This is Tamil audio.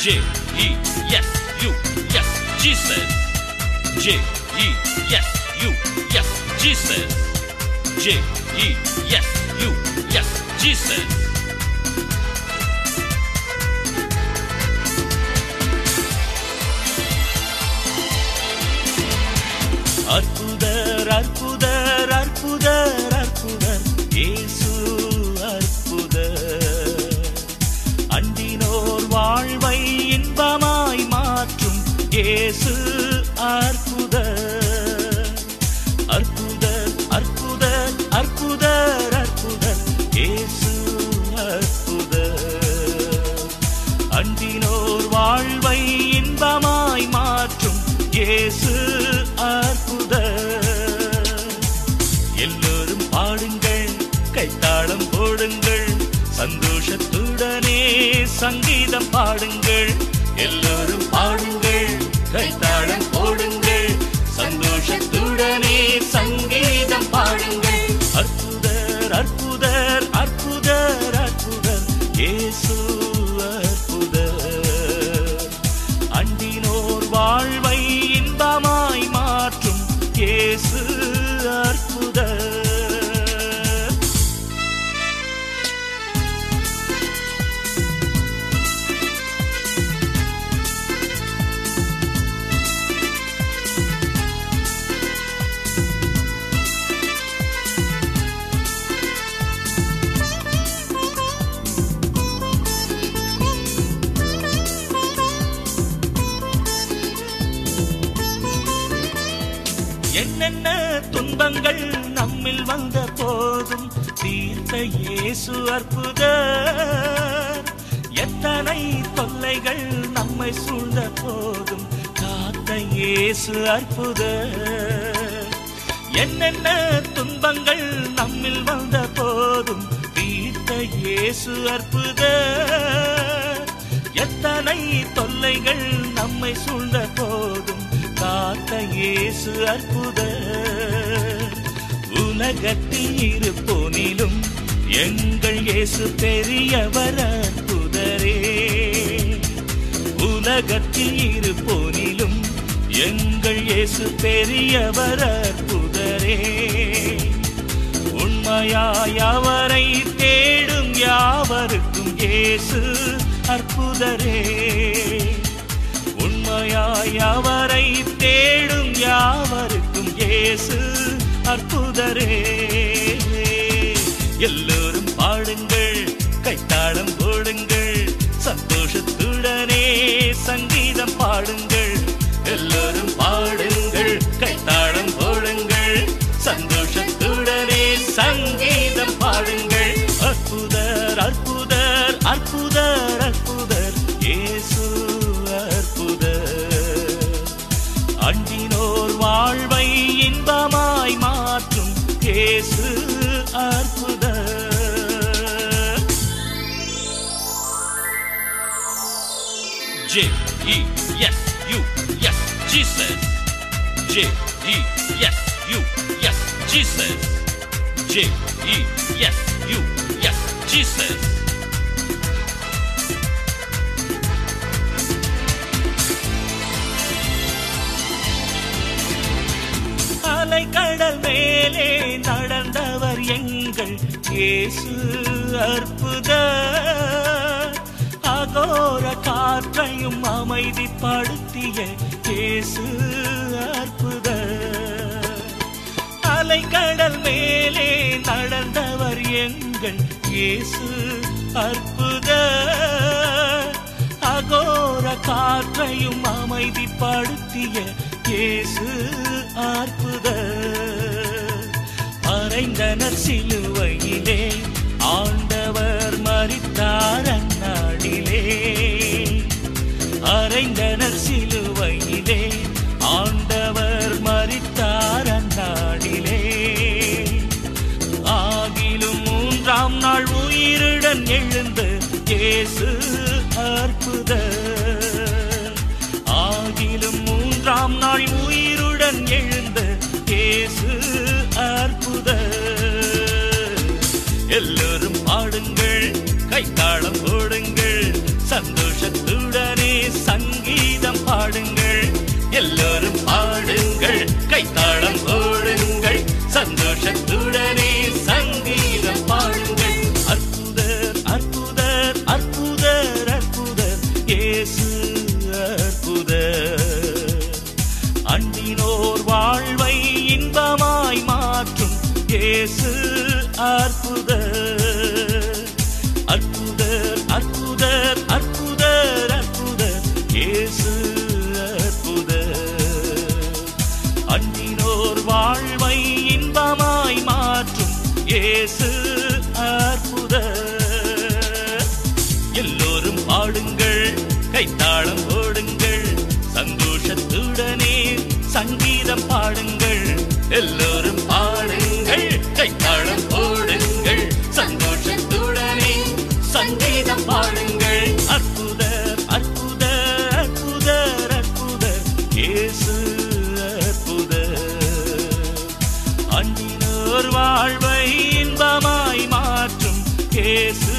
J E S U yes Jesus J E S U yes Jesus J E S U yes Jesus அற்புதர் அற்புதர் அற்புதர் அற்புதர் இயேசு அற்புதர் அண்டினோர் வாழ்வை இன்பமாய் மாற்றும் இயேசு அற்புதர் அற்புதர் அற்புதர் அற்புதர் அற்புதர் இயேசு அற்புதர் அண்டினோர் வாழ்வை இன்பமாய் மாற்றும் இயேசு அற்புதர் எல்லோரும் பாடுங்கள் கைத்தாளம் போடுங்கள் சந்தோஷத்துடனே சங்கீதம் பாடுங்கள் எல்லோரும் பாடுங்கள் கைத்தாளம் போடுங்கள் சந்தோஷத்துடனே சங்கீதம் பாடுங்கள் அற்புதர் அற்புதர் அற்புதர் அற்புதர் இயேசு அற்புதர் அண்டினோர் வாழ்வை இன்பமாய் மாற்றும் இயேசு அற்புதர் என்னென்ன துன்பங்கள் நம்மில் வந்த போதும் தீர்த்த இயேசு அற்புதர் எத்தனை தொல்லைகள் நம்மை சூழ்ந்த போதும் காத்த இயேசு அற்புதர் என்னென்ன துன்பங்கள் நம்மில் வந்த போதும் தீர்த்த இயேசு அற்புதர் எத்தனை தொல்லைகள் நம்மை சூழ்ந்த போதும் காத்த இயேசு அற்புதர் உலகத்தில் இருப்போனிலும் எங்கள் இயேசு பெரியவர் அற்புதரே உலகத்தில் இருப்போனிலும் எங்கள் இயேசு பெரியவர் அற்புதரே உண்மையாய் அவரை தேடும் யாவருக்கும் இயேசு அற்புதரே உண்மையாய் அவரை தேடும் யாவருக்கும் இயேசு அற்புதரே எல்லோரும் பாடுங்கள் கைத்தாளம் போடுங்கள் சந்தோஷத்துடனே சங்கீதம் பாடுங்கள் எல்லோரும் பாடுங்கள் கைத்தாளம் போடுங்கள் சந்தோஷத்துடனே சங்கீதம் பாடுங்கள் அற்புதர் அற்புதர் அற்புதர் அற்புதர் இயேசு அற்புதர் அண்டினோர் வாழ்வை இன்பமாய் மாற்றும் இயேசு அற்புதர் J E S U yes Jesus J E S U yes Jesus J E S U yes Jesus அலை கடல் மேலே நடந்தவர் எங்கள் இயேசு அற்புதர் அகோர காற்றையும் அமைதிப்படுத்திய இயேசு அற்புதர் அலை கடல் மேலே நடந்தவர் எங்கள் இயேசு அற்புதர் அகோர காற்றையும் அமைதிப்படுத்திய இயேசு அற்புதர் மறைந்தனர் சிலுவையிலே ஆண்டவர் மரித்தார் அந்நாளிலே அறைந்தனர் சிலுவையிலே ஆண்டவர் மரித்தார் அந்நாளிலே ஆகிலும் மூன்றாம் நாள் உயிருடன் எழுந்து இயேசு அற்புதர் ஆகிலும் மூன்றாம் நாள் உயிருடன் எழுந்த இயேசு அற்புதர் எல்லோரும் பாடுங்கள் கைத்தாளம் போடுங்கள் சந்தோஷத்துடனே சங்கீதம் பாடுங்கள் எல்லோரும் பாடுங்கள் கைத்தாளம் போடுங்கள் சந்தோஷத்துடனே சங்கீதம் பாடுங்கள் அற்புதர் அற்புதர் அற்புதர் அற்புதர் இயேசு அற்புதர் அண்டினோர் வாழ்வை இன்பமாய் மாற்றும் இயேசு அற்புதர் அற்புதர் அற்புதர் அற்புதர் அற்புதர் இயேசு அற்புதர் அண்டினோர் வாழ்வை இன்பமாய் மாற்றும் இயேசு அற்புதர் எல்லோரும் பாடுங்கள் கைத்தாளம் போடுங்கள் சந்தோஷத்துடனே சங்கீதம் பாடுங்கள் எல்லோரும் பாடுங்கள் கைத்தாளம் போடுங்கள் சந்தோஷத்துடனே சங்கீதம் பாடுங்கள் அற்புதர் அற்புதர் அற்புதர் அற்புதர் இயேசு அற்புதர் அண்டினோர் வாழ்வை இன்பமாய் மாற்றும் இயேசு